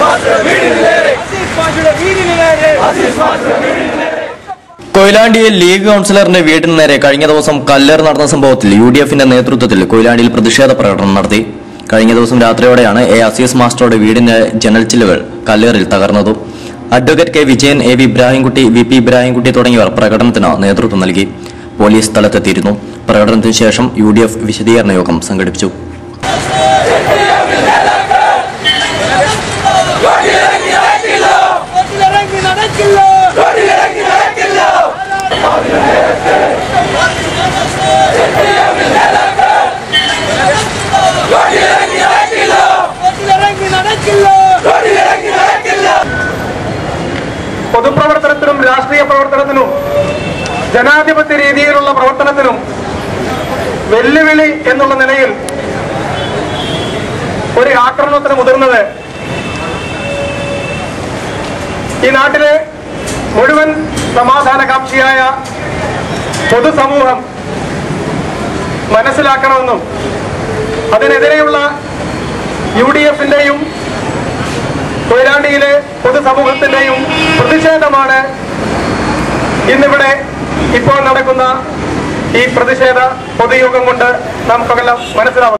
കൊയിലാണ്ടിയിൽ league കൌൺസിലറിന്റെ വീടിന് നേരെ കഴിഞ്ഞ ദിവസം കല്ലേറ് നടന്ന സംഭവത്തിൽ യു ഡി എഫിന്റെ നേതൃത്വത്തിൽ കൊയിലാണ്ടിയിൽ പ്രതിഷേധ പ്രകടനം നടത്തി കഴിഞ്ഞ ദിവസം രാത്രിയോടെയാണ് എ അസീസ് മാസ്റ്ററുടെ വീടിന്റെ ജനൽ ചില്ലുകൾ കല്ലേറിൽ തകർന്നത് advocate K Vijayan A V Ibrahimkutty V P Ibrahimkutty തുടങ്ങിയവർ പ്രകടനത്തിന് നേതൃത്വം നൽകി പോലീസ് സ്ഥലത്തെത്തിയിരുന്നു പ്രകടനത്തിന് ശേഷം യു ഡി എഫ് വിശദീകരണ യോഗം സംഘടിപ്പിച്ചു റോഡിലിറങ്ങി നടക്കില്ല റോഡിലിറങ്ങി നടക്കില്ല പൊതുപ്രവർത്തനത്തിനും രാഷ്ട്രീയ പ്രവർത്തനത്തിനും ജനാധിപത്യ രീതിയിലുള്ള പ്രവർത്തനത്തിനും വെല്ലുവിളി എന്നുള്ള നിലയിൽ ഒരു ആക്രമണത്തിന് മുതിർന്നത് ഈ നാട്ടിലെ മുഴുവൻ സമാധാനകാംക്ഷിയായ പൊതുസമൂഹം മനസ്സിലാക്കണമെന്നും അതിനെതിരെയുള്ള യു ഡി എഫിന്റെയും കൊയിലാണ്ടിയിലെ പൊതുസമൂഹത്തിന്റെയും പ്രതിഷേധമാണ് ഇന്നിവിടെ ഇപ്പോൾ നടക്കുന്ന ഈ പ്രതിഷേധ പൊതുയോഗം കൊണ്ട് നമുക്കെല്ലാം മനസ്സിലാവും